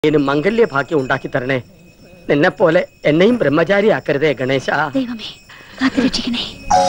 എനും മംഗല്യ ഭാഗ്യം ഉണ്ടാക്കി തരണേ നിന്നെ പോലെ എന്നെയും ബ്രഹ്മചാരിയാക്കരുതേ ഗണേശ ദൈവമേ കാത്തുരക്ഷിക്കണേ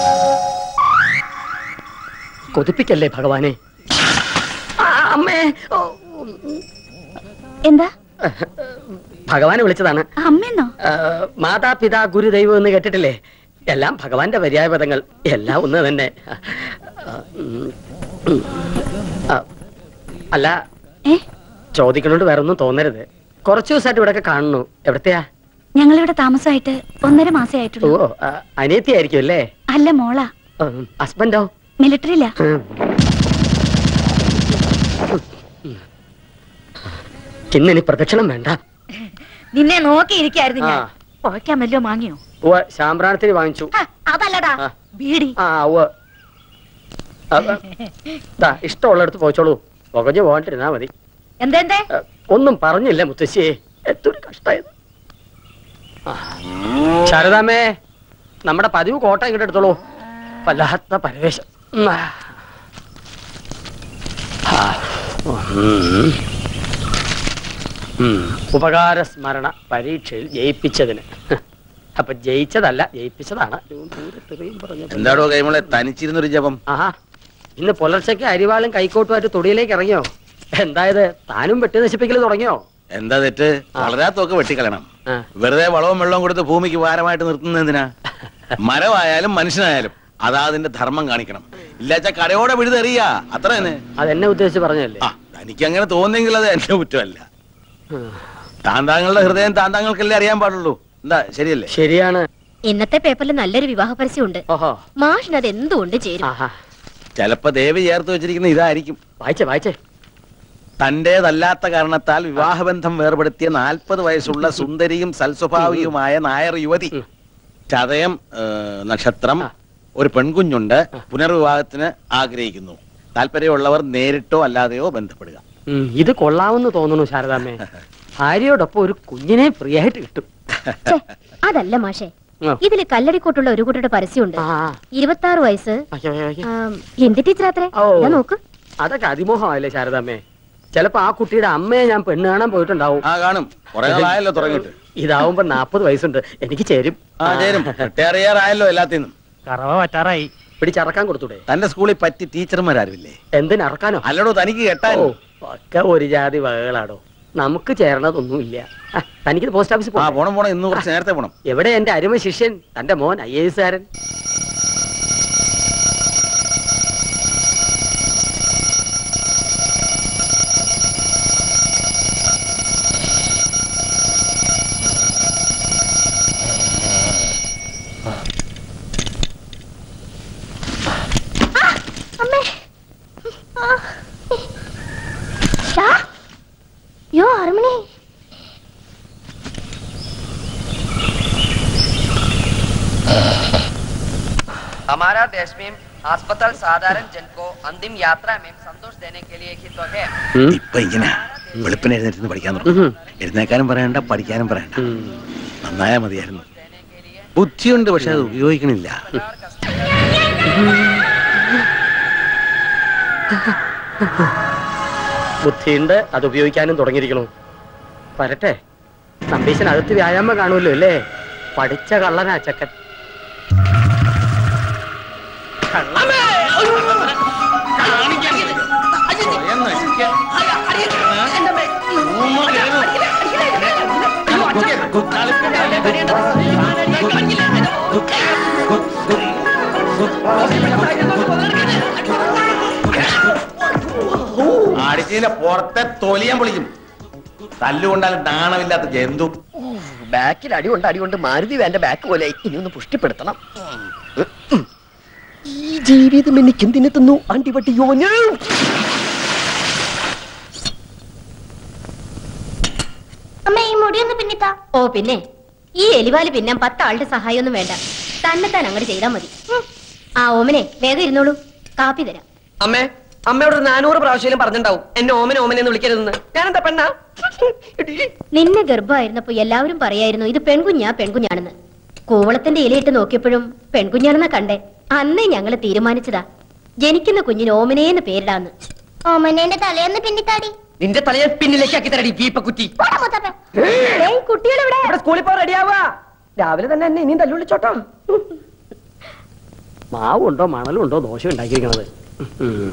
കൊതിപ്പിക്കല്ലേ ഭഗവാനെ ആ, അമ്മേ ഓ, എന്താ ഭഗവാനെ വിളിച്ചതാണ് അമ്മയെന്നോ ആ, മാതാപിതാ ഗുരുദൈവം എന്ന് കേട്ടിട്ടില്ലേ എല്ലാം ഭഗവാന്റെ പര്യായപദങ്ങൾ എല്ലാം ഒന്ന് തന്നെ ആ, ഉം, ഉം. ആ, അല്ല ഏ ചോദിക്കണോണ്ട് വേറെ ഒന്നും തോന്നരുത് കുറച്ചു ദിവസമായിട്ട് ഇവിടെയൊക്കെ കാണുന്നു എവിടത്തെയാ ഞങ്ങളിവിടെ താമസമായിട്ട് ഒന്നര മാസേ ഓ ആയിട്ടുള്ളൂ ആ, അനിയത്തിയായിരിക്കും അല്ലേ അല്ല മോളാ ഉം, ഹസ്ബൻഡോ മിലിറ്ററിയില്ല ഉം. ഇന്നിനി പ്രദക്ഷിണം വേണ്ട നിന്നെ നോക്കിയിരിക്കായിരുന്നു ഞാൻ. പുഴയ്ക്കാൻ വല്ലോ വാങ്ങിയോ ഉവ്വ് ശാമ്പ്രാണത്തിന് വാങ്ങിച്ചു അതല്ലടാ ആ. ബീഡി ആ ഉവ്വ് ആ, ആ. ദാ ഇഷ്ടമുള്ളിടത്ത് പോയിച്ചോളൂ പുകഞ്ഞു പോകാണ്ടിരുന്നാ മതി എന്തെന്തേ ആ, ഒന്നും പറഞ്ഞില്ല മുത്തശ്ശിയെ എത്തൊരു കഷ്ടായത് ആ. ശാരദാമ്മേ നമ്മുടെ പതിവ് കോട്ട ഇങ്ങോട്ട് എടുത്തോളൂ വല്ലാത്ത പരവേശം ഉം. ആ. ഉം. ഉം. ഉപകാര സ്മരണ പരീക്ഷയിൽ ജയിപ്പിച്ചതിന് അപ്പൊ ജയിച്ചതല്ല ജയിപ്പിച്ചതാണ് ദൂരത്തെറിയും പറഞ്ഞ എന്താടോ കൈമളെ തനിച്ചിരുന്നൊരു ജപം ആഹാ ഇന്ന് പുലർച്ചയ്ക്ക് അരിവാളും കൈക്കോട്ടുമായിട്ട് തൊടിയിലേക്ക് ഇറങ്ങിയോ എന്തായത് താനും വെട്ടി നശിപ്പിക്കൽ തുടങ്ങിയോ എന്താ തെറ്റ് വളരാത്തൊക്കെ വെട്ടിക്കളയണം ആ. വെറുതെ വളവും വെള്ളവും കൊടുത്ത് ഭൂമിക്ക് ഭാരമായിട്ട് നിർത്തുന്നത് എന്തിനാ മരമായാലും മനുഷ്യനായാലും അതാ അതിന്റെ ധർമ്മം കാണിക്കണം ഇല്ലാച്ച കടയോടെ വിഴുതെറിയ അത്ര തന്നെ അതെന്നെ ഉദ്ദേശിച്ച് പറഞ്ഞല്ലേ ആ തനിക്ക് അങ്ങനെ തോന്നിയെങ്കിൽ അത് എന്റെ കുറ്റമല്ല ഉം. താന്താങ്ങളുടെ ഹൃദയം താന്താങ്ങൾക്കല്ലേ അറിയാൻ പാടുള്ളൂ എന്താ ശരിയല്ലേ ശരിയാണ് ഇന്നത്തെ പേപ്പറിൽ നല്ലൊരു വിവാഹ പരസ്യമുണ്ട് ഓഹോ മാഷിന് അത് എന്തുകൊണ്ട് ചേരും ആഹാ ചിലപ്പോ ദേവി ചേർത്ത് വെച്ചിരിക്കുന്ന ഇതായിരിക്കും വായിച്ചേ വായിച്ചേ തന്റേതല്ലാത്ത കാരണത്താൽ വിവാഹബന്ധം വേർപെടുത്തിയ നാൽപ്പത് വയസ്സുള്ള സുന്ദരിയും സൽസ്വഭാവിയുമായ നായർ യുവതി ഉം. ചതയം ഏ, നക്ഷത്രം ആ. ഒരു പെൺകുഞ്ഞുണ്ട് പുനർവിവാഹത്തിന് ആഗ്രഹിക്കുന്നു താല്പര്യമുള്ളവർ നേരിട്ടോ അല്ലാതെയോ ബന്ധപ്പെടുക ഉം, ഇത് കൊള്ളാമെന്ന് തോന്നുന്നു ശാരദാമ്മേ ഭാര്യയോടൊപ്പം ഒരു കുഞ്ഞിനെ ഫ്രീ ആയിട്ട് കിട്ടും ഛെ, അതല്ല മാഷെ ആ. ഇതില് കല്ലടിക്കോട്ടുള്ള ഒരു കൂട്ടരുടെ പരസ്യമുണ്ട് ആ, ആ. ഇരുപത്തി ആറ് വയസ്സ് അയ്യോ, അയ്യോ, അയ്യോ. ആ, എന്ത് ടീച്ചറാത്രേ ഓ. ഞാൻ നോക്ക് അതൊക്കെ അതിമോഹമായില്ലേ ശാരദാമ്മേ ചിലപ്പോ ആ കുട്ടിയുടെ അമ്മയെ ഞാൻ പെണ്ണ് കാണാൻ പോയിട്ടുണ്ടാവും ആ കാണും കുറെ നാളായല്ലോ തുടങ്ങിയിട്ട് ഇതാവുമ്പോ നാപ്പത് വയസ്സുണ്ട് എനിക്ക് ചേരും ആ ചേരും റിട്ടയറിയാറായല്ലോ എല്ലാത്തിനും കറവ പറ്റാറായി പിടിച്ചറക്കാൻ കൊടുത്തൂടെ തന്റെ സ്കൂളിൽ പറ്റി ടീച്ചർമാരാരുമില്ലേ എന്തിനറക്കാനോ അല്ലടോ തനിക്ക് കെട്ടാൻ ഓ ഒക്കെ ഒരു ജാതി വകകളാടോ നമുക്ക് ചേരണതൊന്നുമില്ല ആ, തനിക്ക് പോസ്റ്റ് ഓഫീസിൽ ആ പോകണം പോണം പോണം ഇന്ന് കുറച്ച് നേരത്തെ പോണം എവിടെ എന്റെ അരുമ ശിഷ്യൻ തന്റെ മോൻ ഐ എസ് കാരൻ യോ അരമണി हमारा देश में अस्पताल साधारण जन को अंतिम यात्रा में संतोष देने के लिए ही तो है ഉം. ഇപ്പൊ ഇങ്ങനെ വെളുപ്പിന് എഴുന്നേറ്റ് പഠിക്കാൻ തുടങ്ങും ഉം. എഴുന്നേക്കാനും പറയണ്ട പഠിക്കാനും പറയണ്ട ഉം. നന്നായാ മതിയായിരുന്നു ബുദ്ധിയുണ്ട് പക്ഷെ അത് ഉപയോഗിക്കണില്ല ബുദ്ധിയുണ്ട് അത് ഉപയോഗിക്കാനും തുടങ്ങിയിരിക്കണു വരട്ടെ നമ്പീശനകത്ത് വ്യായാമം കാണുമല്ലോ അല്ലേ പഠിച്ച കള്ളനാ ചക്കൻ അടിച്ചതിന്റെ പുറത്തെ തൊലിയാൻ പൊളിക്കും തല്ലുകൊണ്ടാലും നാണമില്ലാത്ത ജന്തു ബാക്കിൽ അടികൊണ്ട് അടികൊണ്ട് മാരുതി വേണ്ട ബാക്ക് പോലെ ഇനി ഒന്ന് പുഷ്ടിപ്പെടുത്തണം ഈ ജീവിതം എനിക്ക് എന്തിനു തന്നു അണ്ടിപട്ടിയോ അമ്മ ഈ മുടിയൊന്ന് പിന്നിത്താ ഓ പിന്നെ ഈ എലിവാല് പിന്നെ പത്താളുടെ സഹായമൊന്നും വേണ്ട തന്നെത്താൻ അങ്ങോട്ട് ചെയ്താൽ മതി ഉം. ആ ഓമനെ വേഗം ഇരുന്നോളൂ കാപ്പി തരാം അമ്മേ അമ്മയോട് ഒരു നാനൂറ് പ്രാവശ്യം പറഞ്ഞിട്ടുണ്ടാവും എന്നെ ഓമന ഓമനെ എന്ന് വിളിക്കരുതെന്ന് ഞാനെന്താ പെണ്ണാ എടീ. നിന്നെ ഗർഭമായിരുന്നപ്പോ എല്ലാവരും പറയായിരുന്നു ഇത് പെൺകുഞ്ഞാ പെൺകുഞ്ഞാണെന്ന് കൂവളത്തിന്റെ ഇലയിട്ട് നോക്കിയപ്പോഴും പെൺകുഞ്ഞാണെന്നാ കണ്ടേ അന്നേ ഞങ്ങള് തീരുമാനിച്ചതാ ജനിക്കുന്ന കുഞ്ഞിന് ഓമനേന്ന് പേരിടാന്ന് ഓമനേന്റെ തലേന്ന് പിന്നിത്താടി നിന്റെ തലയെ പിന്നിലേക്കാക്കി തരടി വീപ്പക്കുറ്റി പോടാ മുത്തപ്പ കുട്ടികളിവിടെ ഇവിടെ സ്കൂളിൽ പോ റെഡിയാവാ രാവിലെ തന്നെ എന്നെ ഇനിയും തല്ലുള്ളിച്ചോട്ടോ മാവുണ്ടോ മണലുണ്ടോ ദോശ ഉണ്ടാക്കിയിരിക്കണത് ഉം.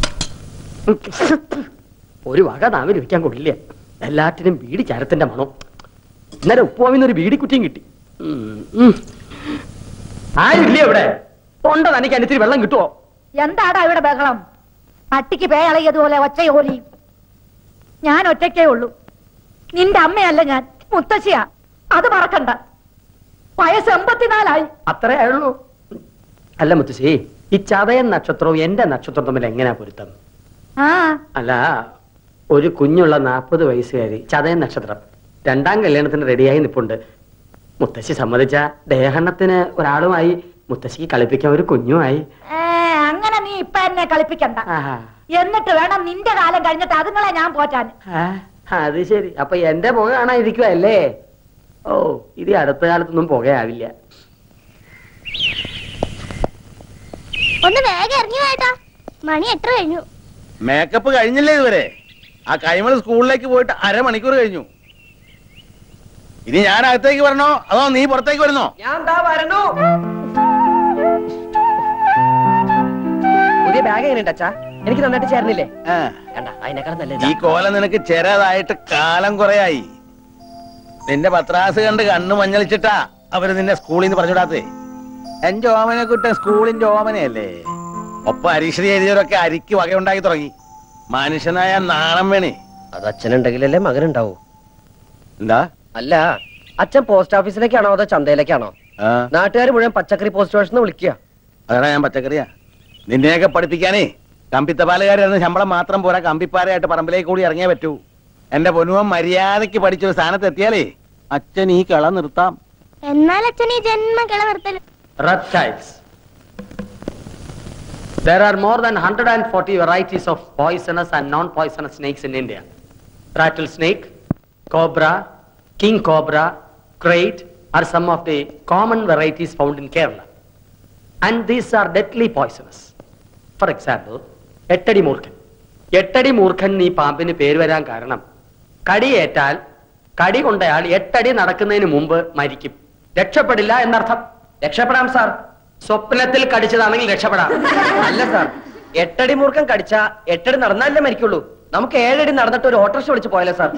ഒരു വക നാവിൽ വെക്കാൻ കൊള്ളില്ല എല്ലാറ്റിനും ബീഡി ചരത്തിന്റെ മണം ഇന്നലെ ഉപ്പുവാമിന്ന് ഒരു ബീഡി കുറ്റിയും കിട്ടി ഉം, ഉം. ആരില്ലേ ഇവിടെ തൊണ്ട തനിക്ക് അതിന് വെള്ളം കിട്ടുമോ എന്താടാ ഇവിടെ ബഹളം പട്ടിക്ക് പേ ഇളകിയതുപോലെ ഒച്ചയോലി ഞാൻ ഒറ്റയ്ക്കേ ഉള്ളൂ നിന്റെ അമ്മയല്ല ഞാൻ മുത്തശ്ശിയാ അത് മറക്കണ്ട വയസ്സ് എൺപത്തിനാലായി അത്രേ ആയുള്ളൂ അല്ല മുത്തശ്ശി ഈ ചതയൻ നക്ഷത്രവും എന്റെ നക്ഷത്രവും തമ്മിൽ എങ്ങനെയാ പൊരുത്തം ആ അല്ല ഒരു കുഞ്ഞുള്ള നാൽപ്പത് വയസ്സുകാരി ചതയൻ നക്ഷത്രം രണ്ടാം കല്യാണത്തിന് റെഡിയായി നിപ്പുണ്ട് മുത്തശ്ശി സമ്മതിച്ച ദേഹണ്ണത്തിന് ഒരാളുമായി മുത്തശ്ശിക്ക് കളിപ്പിക്കാൻ ഒരു കുഞ്ഞുമായി ഏ, അങ്ങനെ നീ ഇപ്പൊ എന്നെ കളിപ്പിക്കണ്ട ആഹാ. എന്നിട്ട് വേണം നിന്റെ കാലം കഴിഞ്ഞിട്ട് അതുങ്ങളെ ഞാൻ പോറ്റാൻ ആ, അത് ശരി അപ്പൊ എന്റെ പുക കാണാതിരിക്കുവല്ലേ ഓ ഇത് ഈ അടുത്ത കാലത്തൊന്നും പുകയാവില്ല ഒന്ന് വേഗം ഇറങ്ങി വേട്ടാ മണി എത്ര കഴിഞ്ഞു മേക്കപ്പ് കഴിഞ്ഞില്ലേ ഇതുവരെ ആ കൈമൾ സ്കൂളിലേക്ക് പോയിട്ട് അരമണിക്കൂർ കഴിഞ്ഞു ഇനി ഞാൻ അകത്തേക്ക് വരണോ അതോ നീ പുറത്തേക്ക് വരുന്നോ ഞാൻ ദാ വരണു പുതിയ ബാഗ് എങ്ങനെയുണ്ട് അച്ഛാ എനിക്ക് നന്നായിട്ട് ചേർന്നില്ലേ ആ, വേണ്ട അതിനേക്കാളും ഈ നല്ലത് കോലം നിനക്ക് ചെറുതായിട്ട് കാലം കുറയായി നിന്റെ പത്രാസ് കണ്ട് കണ്ണു മഞ്ഞളിച്ചിട്ടാ അവര് നിന്നെ സ്കൂളിൽ നിന്ന് പറഞ്ഞുവിടാത്തേ എന്റെ ഓമനെ കുട്ടൻ സ്കൂളിന്റെ ഓമനയല്ലേ ഒപ്പം അരീക്ഷണി എഴുതിയവരൊക്കെ അരിക്ക് വകയുണ്ടാക്കി തുടങ്ങി മനുഷ്യനായ നാണം വേണേ അത് അച്ഛനുണ്ടെങ്കിലല്ലേ മകനുണ്ടാവൂ എന്താ അല്ല അച്ഛൻ പോസ്റ്റ് ഓഫീസിലേക്കാണോ അതോ ചന്തയിലേക്കാണോ ആ നാട്ടുകാർ മുഴുവൻ പച്ചക്കറി പോസ്റ്റ് സ്റ്റേഷനിൽ വിളിക്കുക അതാണ് ഞാൻ പച്ചക്കറിയാ നിന്നെയൊക്കെ പഠിപ്പിക്കാനേ കമ്പിത്തപാലുകാരായിരുന്ന ശമ്പളം മാത്രം പോരാ കമ്പിപ്പാരയായിട്ട് പറമ്പിലേക്ക് കൂടി ഇറങ്ങിയേ പറ്റൂ എന്റെ പൊന്നുവൻ മര്യാദയ്ക്ക് പഠിച്ചൊരു സ്ഥാനത്ത് എത്തിയാലേ അച്ഛൻ ഈ കള നിർത്താം എന്നാൽ അച്ഛൻ ഈ ജന്മ കിള നിർത്തല് reptiles. There are more than 140 varieties of poisonous and non-poisonous snakes in India. Rattlesnake, cobra, king cobra, crate are some of the common varieties found in Kerala. And these are deadly poisonous. For example, എട്ടടി മൂർഖൻ എട്ടടി മൂർഖൻ ഈ പാമ്പിന് പേര് വരാൻ കാരണം കടിയേറ്റാൽ കടി കൊണ്ടയാൾ എട്ടടി നടക്കുന്നതിന് മുമ്പ് മരിക്കും രക്ഷപ്പെടില്ല എന്നർത്ഥം രക്ഷപ്പെടാം സാർ സ്വപ്നത്തിൽ കടിച്ചതാണെങ്കിൽ രക്ഷപ്പെടാം അല്ല സാർ എട്ടടി മൂർഖം കടിച്ച എട്ടടി നടന്നാലേ മരിക്കുള്ളൂ നമുക്ക് ഏഴടി നടന്നിട്ട് ഒരു ഓട്ടോറിക്ഷ വിളിച്ച് പോയാലോ സാർ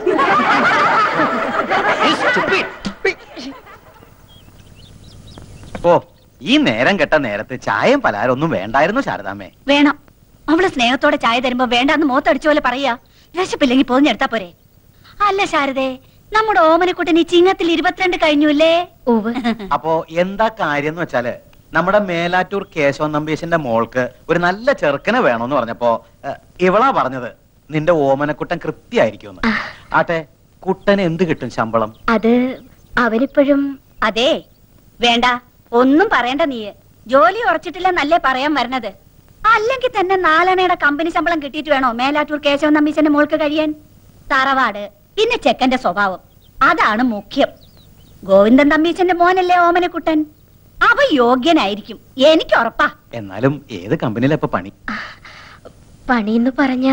ഓ ഈ നേരം കെട്ട നേരത്ത് ചായയും പലഹാരം ഒന്നും വേണ്ടായിരുന്നു ശാരദാമ്മേ വേണം അവള് സ്നേഹത്തോടെ ചായ തരുമ്പോ വേണ്ടാന്ന് മോത്തടിച്ച പോലെ പറയാ വിശപ്പില്ലെങ്കിൽ പോഞ്ഞെടുത്താ പോരെ അല്ല ശാരദേ നമ്മുടെ ഓമനക്കുട്ടൻ ഈ ചിങ്ങത്തിൽ ഇരുപത്തിരണ്ട് കഴിഞ്ഞുല്ലേ ഓവ് അപ്പോ എന്താ കാര്യം എന്ന് വെച്ചാല് നമ്മുടെ മേലാറ്റൂർ കേശവൻ നമ്പീശന്റെ മോൾക്ക് ഒരു നല്ല ചെറുക്കനെ വേണമെന്ന് പറഞ്ഞപ്പോ ഏ, ഇവളാ പറഞ്ഞത് നിന്റെ ഓമനക്കുട്ടൻ കൃത്യായിരിക്കുമെന്ന് ആട്ടെ കുട്ടന് എന്ത് കിട്ടും ശമ്പളം അത് അവനിപ്പോഴും അതെ വേണ്ട ഒന്നും പറയണ്ട നീ ജോലി ഉറച്ചിട്ടില്ലെന്നല്ലേ പറയാൻ വരണത് അല്ലെങ്കിൽ തന്നെ നാലണയുടെ കമ്പനി ശമ്പളം കിട്ടിയിട്ട് വേണോ മേലാറ്റൂർ കേശവൻ നമ്പീശന്റെ മോൾക്ക് കഴിയാൻ തറവാട് പിന്നെ ചെക്കന്റെ സ്വഭാവം അതാണ് മുഖ്യം ഗോവിന്ദൻ തമ്പീശന്റെ മോനല്ലേ ഓമനക്കുട്ടൻ അവ യോഗ്യനായിരിക്കും എനിക്ക് ഉറപ്പാ എന്നാലും ഏത് കമ്പനിയിലാ ഇപ്പൊ പണി പണിന്ന് പറഞ്ഞ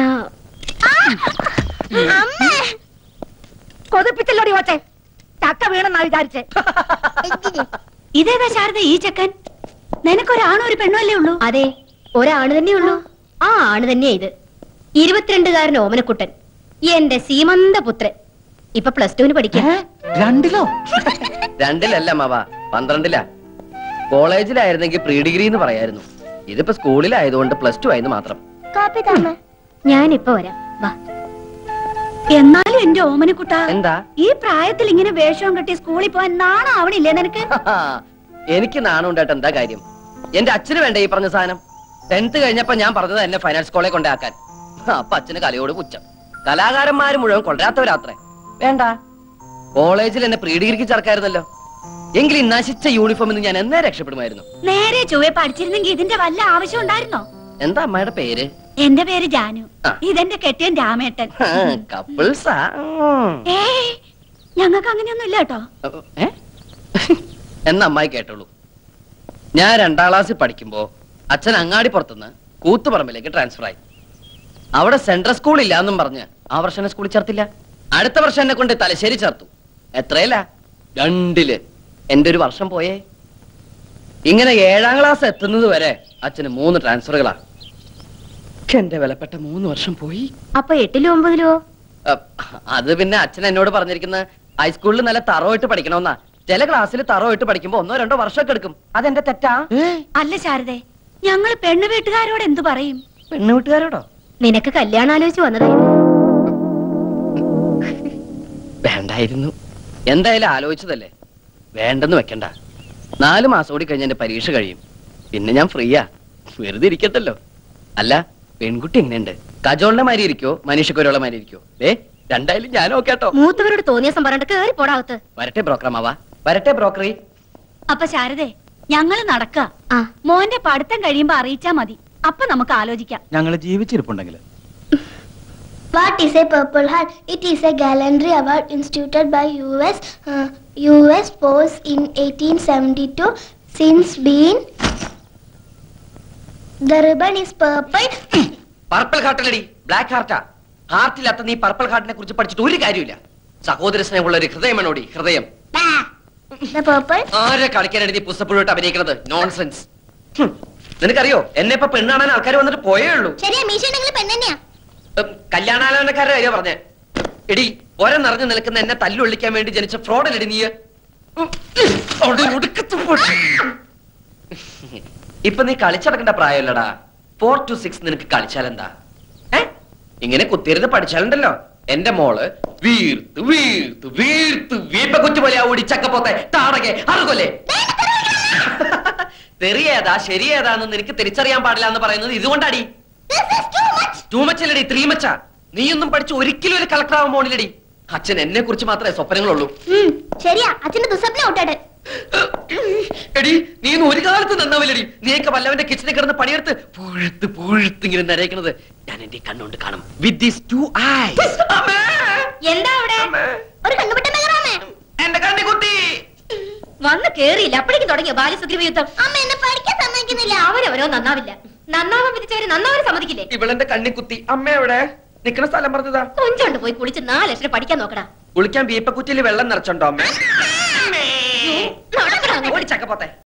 കൊതിപ്പിച്ചല്ലോടി ഓട്ടെ ചക്ക വീണെന്നാ വിചാരിച്ചേ ഇതേതാ ശാരദ ഈ ചെക്കൻ നിനക്കൊരാണോ ഒരു പെണ്ണോ അല്ലേ ഉള്ളൂ അതെ ഒരാണ് തന്നെയുള്ളൂ ആ ആണ് തന്നെയാ ഇത് ഇരുപത്തിരണ്ടുകാരൻ ഓമനക്കുട്ടൻ എന്റെ സീമന്ത പുത്രൻ ഇപ്പൊ പ്ലസ് ടുവിന് പഠിക്കാം രണ്ടിലോ രണ്ടിലല്ല മാവ പന്ത്രണ്ടിലാ കോളേജിലായിരുന്നെങ്കിൽ പ്രീ ഡിഗ്രി എന്ന് പറയായിരുന്നു ഇതിപ്പോ സ്കൂളിലായതുകൊണ്ട് പ്ലസ് ടു ആയിരുന്നു മാത്രം കാപ്പി താമ ഞാനിപ്പൊ വരാം വാ എന്നാലും എന്റെ ഓമനക്കുട്ട എന്താ ഈ പ്രായത്തിൽ ഇങ്ങനെ വേഷവും കെട്ടി സ്കൂളിൽ പോവാൻ നാണാവണില്ലേ നിനക്ക് എനിക്ക് നാണം ഉണ്ടായിട്ട് എന്താ കാര്യം എന്റെ അച്ഛന് വേണ്ട ഈ പറഞ്ഞ സാധനം ടെൻത്ത് കഴിഞ്ഞപ്പോ ഞാൻ പറഞ്ഞത് എന്നെ ഫൈനാൻസ് കോളേജ് കൊണ്ടാക്കാൻ അപ്പൊ അച്ഛന് കലയോട് പുച്ഛം കലാകാരന്മാര് മുഴുവൻ കൊണ്ടുവരാത്തവരാത്രേ വേണ്ട കോളേജിൽ എന്നെ പ്രീ ഡിഗ്രിക്ക് ചേർക്കായിരുന്നല്ലോ എങ്കിൽ ഈ നശിച്ച യൂണിഫോമിൽ നിന്ന് ഞാൻ എന്നേ രക്ഷപ്പെടുമായിരുന്നു നേരെ ചൊവ്വെ പഠിച്ചിരുന്നെങ്കിൽ ഇതിന്റെ വല്ല ആവശ്യം ഉണ്ടായിരുന്നോ എന്താ അമ്മയുടെ പേര് എന്റെ പേര് ജാനു ആ. ഇതെന്റെ കെട്ടിയൻ രാമേട്ടൻ കപ്പിൾസാ ഏയ് ഞങ്ങൾക്ക് അങ്ങനെയൊന്നും ഇല്ല കേട്ടോ ഏ? എന്ന അമ്മായി കേട്ടോളൂ ഞാൻ രണ്ടാം ക്ലാസ്സിൽ പഠിക്കുമ്പോ അച്ഛൻ അങ്ങാടി പുറത്തുനിന്ന് കൂത്തുപറമ്പിലേക്ക് ട്രാൻസ്ഫർ ആയി അവിടെ സെൻട്രൽ സ്കൂൾ ഇല്ലാന്നും പറഞ്ഞ് ആ വർഷം എന്നെ സ്കൂളിൽ ചേർത്തില്ല അടുത്ത വർഷം എന്നെ കൊണ്ട് തലശ്ശേരി ചേർത്തു എത്രയല്ല രണ്ടില് എന്റെ ഒരു വർഷം പോയേ ഇങ്ങനെ ഏഴാം ക്ലാസ് എത്തുന്നത് വരെ അച്ഛന് മൂന്ന് ട്രാൻസ്ഫറുകളാ എന്റെ വിലപ്പെട്ട മൂന്ന് വർഷം പോയി അപ്പൊ എട്ടിലോ ഒമ്പതിലോ അഹ് അത് പിന്നെ അച്ഛൻ എന്നോട് പറഞ്ഞിരിക്കുന്ന ഹൈസ്കൂളിൽ നല്ല തറവായിട്ട് പഠിക്കണമെന്നാ ചില ക്ലാസ്സിൽ തറവായിട്ട് പഠിക്കുമ്പോ ഒന്നോ രണ്ടോ വർഷമൊക്കെ എടുക്കും അതെന്റെ തെറ്റാ അല്ല ശാരദേ ഞങ്ങള് പെണ്ണു വീട്ടുകാരോട് എന്തു പറയും പെണ്ണു വീട്ടുകാരോടോ നിനക്ക് കല്യാണം ആലോചിച്ച് വന്നതായിരുന്നു വേണ്ടായിരുന്നു എന്തായാലും ആലോചിച്ചതല്ലേ വേണ്ടെന്ന് വെക്കണ്ട നാല് മാസം കൂടി കഴിഞ്ഞ് എന്റെ പരീക്ഷ കഴിയും പിന്നെ ഞാൻ ഫ്രീയാ വെറുതെ ഇരിക്കട്ടല്ലോ അല്ല പെൺകുട്ടി എങ്ങനെയുണ്ട് കജോളിന്റെ മാതിരി ഇരിക്കോ മനുഷ്യക്കൊരുള്ള മാതിരി ഇരിക്കോ ഏ രണ്ടായാലും ഞാൻ ഓക്കേട്ടോ മൂത്തവരോട് തോന്നിയ പറഞ്ഞിട്ട് കേറി പോടാവത്ത് വരട്ടെ ബ്രോക്കറമാവാ വരട്ടെ ബ്രോക്കറി അപ്പൊ ശാരദേ ഞങ്ങള് നടക്ക ആ മോന്റെ പഠിത്തം കഴിയുമ്പോ അറിയിച്ചാ മതി അപ്പൊ നമുക്ക് ആലോചിക്കാം ഞങ്ങൾ ജീവിച്ചിരിപ്പുണ്ടെങ്കിൽ What is a Purple Heart? It is a gallantry award instituted by US uh, US Force in 1872. Since been the ribbon is purple. Purple ഹാർട്ടല്ലടി ബ്ലാക്ക് ഹാർട്ടാ ഹാർട്ടില്ലാത്ത നീ പർപ്പിൾ ഹാർട്ടിനെ കുറിച്ച് പഠിച്ചിട്ട് ഒരു കാര്യമില്ല സഹോദര സ്നേഹമുള്ള ഒരു ഹൃദയമാണോടി ഹൃദയം the purple. ആരെ കളിക്കാനാണ് നീ പുസ്തകപ്പുഴോട്ട് അഭിനയിക്കുന്നത് നോൺസെൻസ് ഹും. നിനക്കറിയോ എന്നെ ഇപ്പൊ പെണ്ണാണാൻ ആൾക്കാർ വന്നിട്ട് പോയേ ഉള്ളൂ ശരിയാ മീശ നിങ്ങൾ പെണ്ണെന്നെയാ ഉം, കല്യാണാലോചനക്കാരുടെ കാര്യം പറഞ്ഞേ എടി ഒരം നിറഞ്ഞു നിൽക്കുന്ന എന്നെ തല്ലുള്ളിക്കാൻ വേണ്ടി ജനിച്ച ഫ്രോഡല്ലടി നീ ഉം, അവിടെ ഒടുക്കത്ത് പൊട്ടി. ഇപ്പൊ നീ കളിച്ചടക്കേണ്ട പ്രായമല്ലടാ ഫോർ ടു സിക്സ് നിനക്ക് കളിച്ചാലെന്താ ഏ ഇങ്ങനെ കുത്തിയിരുന്ന് പഠിച്ചാലുണ്ടല്ലോ എന്റെ മോള് വീർത്ത് വീർത്ത് വീർത്ത് വീപ്പ കുറ്റി പോലെ ഓടി ചക്കപ്പോത്തെ താടകെ അറുകൊല്ലേ തെറിയേതാ ശരിയേതാന്ന് നിനക്ക് തിരിച്ചറിയാൻ പാടില്ല എന്ന് പറയുന്നത് ഇതുകൊണ്ടാടി ടൂ മച്ചല്ലടി ത്രീ മച്ച നീയൊന്നും പഠിച്ച് ഒരിക്കലും ഒരു കളക്ടർ ആവാൻ പോണില്ലടി അച്ഛൻ എന്നെ കുറിച്ച് മാത്രമേ സ്വപ്നങ്ങളുള്ളൂ ഉം, ശരിയാ അച്ഛന്റെ ദുസ്വപ്നം ഔട്ടാട് എടി നീ ഇന്ന് ഒരു കാലത്ത് നന്നാവില്ലടി നീയൊക്കെ വല്ലവന്റെ കിച്ചണിൽ കിടന്ന് പണിയെടുത്ത് പുഴുത്ത് പുഴുത്ത് ഇങ്ങനെ നരയിക്കണത് ഞാൻ എന്റെ കണ്ണുകൊണ്ട് കാണും വിത്ത് ദീസ് ടു ഐസ് എന്താ അവിടെ ഒരു കണ്ണുപെട്ട മെഗറാമേ എന്റെ കണ്ണി കുത്തി വന്ന് കേറിയില്ല അപ്പോഴേക്കും തുടങ്ങിയ ബാലസുഗ്രീവ യുദ്ധം അമ്മ എന്നെ പഠിക്കാൻ സമ്മതിക്കുന്നില്ല അവരവരോ നന്നാവില്ല നന്നാവാൻ വിധിച്ചവര് നന്നാവാൻ സമ്മതിക്കില്ലേ ഇവളെന്റെ കണ്ണി കുത്തി അമ്മ എവിടെ നിക്കണ സ്ഥലം പറഞ്ഞതാ കൊഞ്ചോണ്ട് പോയി കുളിച്ച് നാല് ലക്ഷം പഠിക്കാൻ നോക്കടാ കുളിക്കാൻ വീപ്പക്കുറ്റിയിൽ വെള്ളം നിറച്ചുണ്ടോ അമ്മ നടക്കടാ അങ്ങോട്ട്. ഓടി ചക്കപ്പോത്തെ